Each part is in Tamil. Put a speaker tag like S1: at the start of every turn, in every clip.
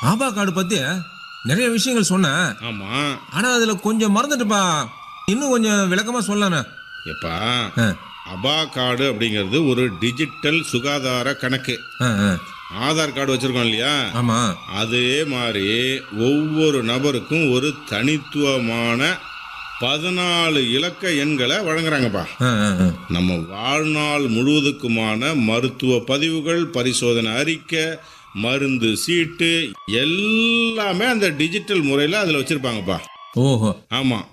S1: ஆபா கார்டு பத்தி நிறைய விஷயங்கள் சொன்னேன்
S2: ஆமா
S1: ஆனா அதுல கொஞ்சம் மறந்துட்டுப்பா இன்னும் கொஞ்சம் விளக்கமா சொல்லண்ணே
S2: எப்பா
S1: ஆ,
S2: அபா கார்டு அப்படிங்கிறது ஒரு டிஜிட்டல் சுகாதார கணக்கு
S1: ஆ, ஆ.
S2: ஆதார் கார்டு வச்சிருக்கோம் இல்லையா
S1: ஆமா
S2: அதே மாதிரி ஒவ்வொரு நபருக்கும் ஒரு தனித்துவமான பதினாலு இலக்க எண்களை வழங்குறாங்கப்பா
S1: ஆ, ஆ, ஆ.
S2: நம்ம வாழ்நாள் முழுவதுக்குமான மருத்துவ பதிவுகள் பரிசோதனை அறிக்கை மருந்து சீட்டு எல்லாமே அந்த டிஜிட்டல் முறையில் அதில் வச்சுருப்பாங்கப்பா
S1: ஓஹோ
S2: ஆமாம்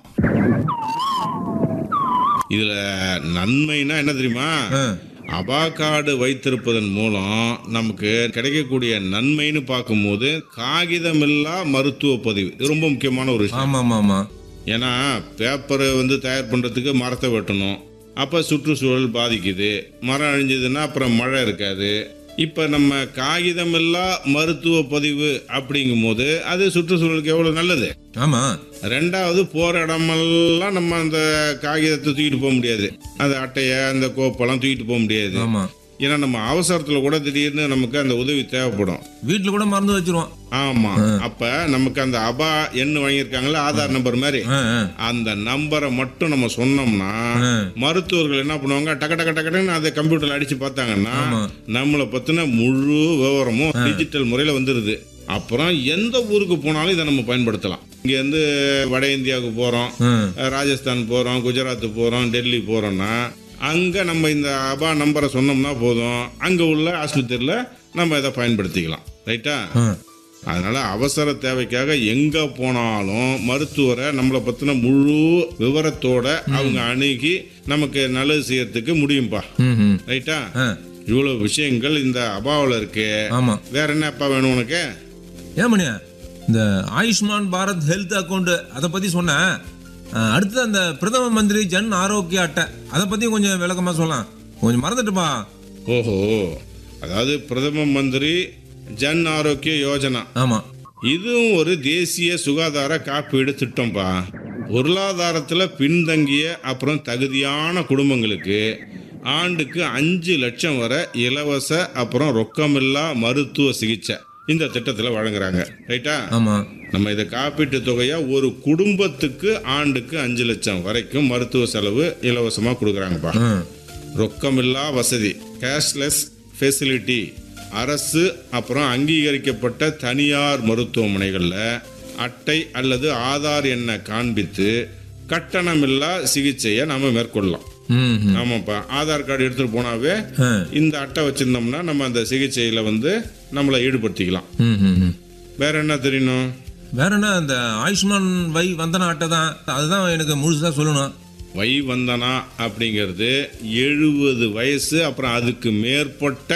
S2: இதில் நன்மைனா என்ன தெரியுமா
S1: ஆ,
S2: அபா கார்டு வைத்திருப்பதன் மூலம் நமக்கு கிடைக்கக்கூடிய நன்மைன்னு பார்க்கும்போது காகிதமில்லா மருத்துவ பதிவு இது ரொம்ப முக்கியமான ஒரு விஷயம்
S1: ஆமா ஆமா ஆமா
S2: ஏன்னா பேப்பரை வந்து தயார் பண்ணுறதுக்கு மரத்தை வெட்டணும் அப்போ சுற்றுச்சூழல் பாதிக்குது மரம் அழிஞ்சதுன்னா அப்புறம் மழை இருக்காது இப்போ நம்ம காகிதமில்லா மருத்துவ பதிவு அப்படிங்கும்போது அது சுற்றுச்சூழலுக்கு எவ்வளோ நல்லது
S1: ஆமா
S2: ரெண்டாவது போகிற இடமெல்லாம் நம்ம அந்த காகிதத்தை தூக்கிட்டு போக முடியாது அந்த அட்டையை அந்த கோப்பெல்லாம் தூக்கிட்டு போக முடியாது
S1: ஆமா
S2: ஏன்னா நம்ம அவசரத்தில் கூட திடீர்னு நமக்கு அந்த உதவி தேவைப்படும்
S1: வீட்டுல கூட மறந்து வச்சிருவோம்
S2: ஆமாம் அப்போ நமக்கு அந்த அபா எண் வாங்கியிருக்காங்களா ஆதார் நம்பர் மாதிரி
S1: ஆ, ஆ,
S2: அந்த நம்பரை மட்டும் நம்ம சொன்னோம்னா
S1: ஆ.
S2: மருத்துவர்கள் என்ன பண்ணுவாங்க டக்கு டக்கு டக்குன்னு அதை கம்ப்யூட்டர்ல அடிச்சு பார்த்தாங்கன்னா
S1: ஆமா.
S2: நம்மளை பத்தின முழு விவரமும் டிஜிட்டல் முறையில் வந்துடுது அப்புறம் எந்த ஊருக்கு போனாலும் இதை நம்ம பயன்படுத்தலாம் இங்கேருந்து வட இந்தியாவுக்கு போகிறோம்
S1: ஆ.
S2: ராஜஸ்தான் போகிறோம் குஜராத் போகிறோம் டெல்லி போகிறோம்னா அங்கே நம்ம இந்த அபா நம்பரை சொன்னோம்னா போதும் அங்கே உள்ள ஆஸ்பத்திரியில் நம்ம இதை பயன்படுத்திக்கலாம் ரைட்டா
S1: ஆ.
S2: அதனால அவசர தேவைக்காக எங்க போனாலும் மருத்துவரை நம்மளை பத்தின முழு விவரத்தோட அவங்க அணுகி நமக்கு நல்லது செய்யறதுக்கு முடியும்பா
S1: ம், ம்.
S2: ரைட்டா
S1: ஆ,
S2: இவ்வளவு விஷயங்கள் இந்த அபாவில் இருக்கு
S1: ஆமா
S2: வேற என்ன அப்பா வேணும் உனக்கு
S1: ஏன் மணியா இந்த ஆயுஷ்மான் பாரத் ஹெல்த் அக்கௌண்ட் அதை பத்தி சொன்னேன் ஆ, அடுத்தது அந்த பிரதம மந்திரி ஜன் ஆரோக்கிய அட்டை அதை பத்தி கொஞ்சம் விளக்கமா சொல்லலாம் கொஞ்சம் மறந்துட்டுப்பா
S2: ஓஹோ அதாவது பிரதம மந்திரி ஜன் ஆரோக்கிய யோஜனா
S1: ஆமா
S2: இதுவும் ஒரு தேசிய சுகாதார காப்பீடு திட்டம்பா பொருளாதாரத்தில் பின்தங்கிய அப்புறம் தகுதியான குடும்பங்களுக்கு ஆண்டுக்கு அஞ்சு லட்சம் வரை இலவச அப்புறம் ரொக்கமில்லா மருத்துவ சிகிச்சை இந்த திட்டத்தில் வழங்குறாங்க ரைட்டா
S1: ஆமா
S2: நம்ம இதை காப்பீட்டு தொகையா ஒரு குடும்பத்துக்கு ஆண்டுக்கு அஞ்சு லட்சம் வரைக்கும் மருத்துவ செலவு இலவசமாக கொடுக்குறாங்கப்பா
S1: ஆ,
S2: ரொக்கமில்லா வசதி கேஷ்லெஸ் ஃபெசிலிட்டி அரசு அப்புறம் அங்கீகரிக்கப்பட்ட தனியார் மருத்துவமனைகளில் அட்டை அல்லது ஆதார் எண்ணை காண்பித்து கட்டணமில்லா சிகிச்சையை நம்ம மேற்கொள்ளலாம்
S1: ம், ம்.
S2: ஆமாப்பா ஆதார் கார்டு எடுத்துகிட்டு போனாவே
S1: ஆ,
S2: இந்த அட்டை வச்சுருந்தோம்னா நம்ம அந்த சிகிச்சையில் வந்து நம்மளை ஈடுபடுத்திக்கலாம்
S1: ம், ம், ம்.
S2: வேற என்ன தெரியணும்
S1: வேற என்ன இந்த ஆயுஷ்மான் வை வந்தன அட்டை தான் அதுதான் எனக்கு முழுசா சொல்லணும்
S2: வை வந்தனா அப்படிங்கிறது எழுபது வயசு அப்புறம் அதுக்கு மேற்பட்ட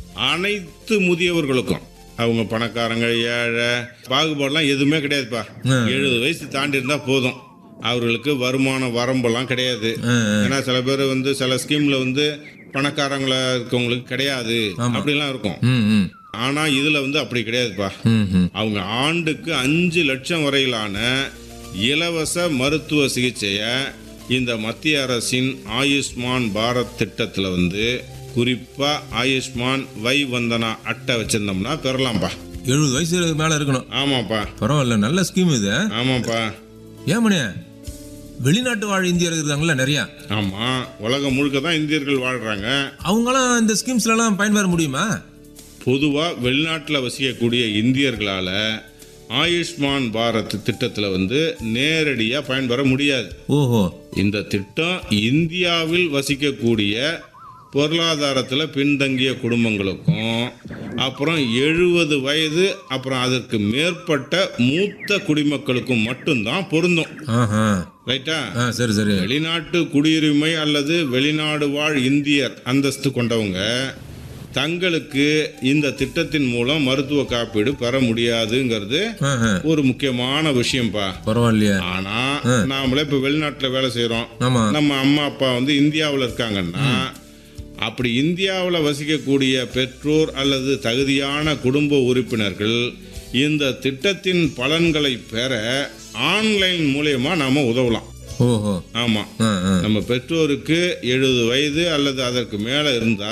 S2: அனைத்து முதியவர்களுக்கும் அவங்க பணக்காரங்க ஏழை பாகுபாடுலாம் எதுவுமே கிடையாதுப்பா எழுபது வயசு தாண்டி இருந்தா போதும் அவர்களுக்கு வருமான வரம்பெல்லாம் கிடையாது
S1: ஆ,
S2: ஏன்னா சில பேர் வந்து சில ஸ்கீம்ல வந்து பணக்காரங்களா இருக்கவங்களுக்கு கிடையாது அப்படிலாம் இருக்கும்
S1: ம், ம்.
S2: ஆனா இதுல வந்து அப்படி கிடையாதுப்பா
S1: ம், ம்.
S2: அவங்க ஆண்டுக்கு அஞ்சு லட்சம் வரையிலான இலவச மருத்துவ சிகிச்சையை இந்த மத்திய அரசின் ஆயுஷ்மான் பாரத் திட்டத்தில் வந்து குறிப்பாக ஆயுஷ்மான் வை வந்தனா அட்டை வச்சிருந்தோம்னா பெறலாம்ப்பா
S1: எழுபது வயசு மேல இருக்கணும்
S2: ஆமாப்பா
S1: பரவாயில்ல நல்ல ஸ்கீம் இது
S2: ஆமாப்பா
S1: ஏன் மணியா வெளிநாட்டு வாழ் இந்தியர் இருக்காங்கல்ல நிறைய
S2: ஆமாம் உலகம் முழுக்க தான் இந்தியர்கள் வாழ்கிறாங்க
S1: அவங்களாம் இந்த ஸ்கீம்ஸ்ல எல்லாம் பயன்பெற முடியுமா
S2: பொதுவாக வெளிநாட்டில் வசிக்கக்கூடிய இந்தியர்களால் ஆயுஷ்மான் பாரத் திட்டத்தில் வந்து நேரடியாக பயன்பெற முடியாது
S1: ஓஹோ
S2: இந்த திட்டம் இந்தியாவில் வசிக்கக்கூடிய பொருளாதாரத்தில் பின்தங்கிய குடும்பங்களுக்கும் அப்புறம் எழுபது வயது அப்புறம் அதற்கு மேற்பட்ட மூத்த குடிமக்களுக்கும் மட்டும்தான் பொருந்தும்
S1: ஆஹா
S2: ரைட்டா
S1: ஆ சரி சரி
S2: வெளிநாட்டு குடியுரிமை அல்லது வெளிநாடு வாழ் இந்தியர் அந்தஸ்து கொண்டவங்க தங்களுக்கு இந்த திட்டத்தின் மூலம் மருத்துவ காப்பீடு பெற முடியாதுங்கிறது
S1: ஆஹா.
S2: ஒரு முக்கியமான விஷயம்ப்பா
S1: பரவாயில்லையே
S2: ஆனா நாமளே இப்ப வெளிநாட்டுல வேலை செய்யறோம்
S1: ஆமா
S2: நம்ம அம்மா அப்பா வந்து இந்தியாவில் இருக்காங்கன்னா அப்படி இந்தியாவில் வசிக்கக்கூடிய பெற்றோர் அல்லது தகுதியான குடும்ப உறுப்பினர்கள் இந்த திட்டத்தின் பலன்களை பெற ஆன்லைன் மூலயமா நாம உதவலாம்
S1: ஓஹோ
S2: ஆமா
S1: ஆ ஆ
S2: நம்ம பெற்றோருக்கு எழுபது வயது அல்லது அதற்கு மேல இருந்தா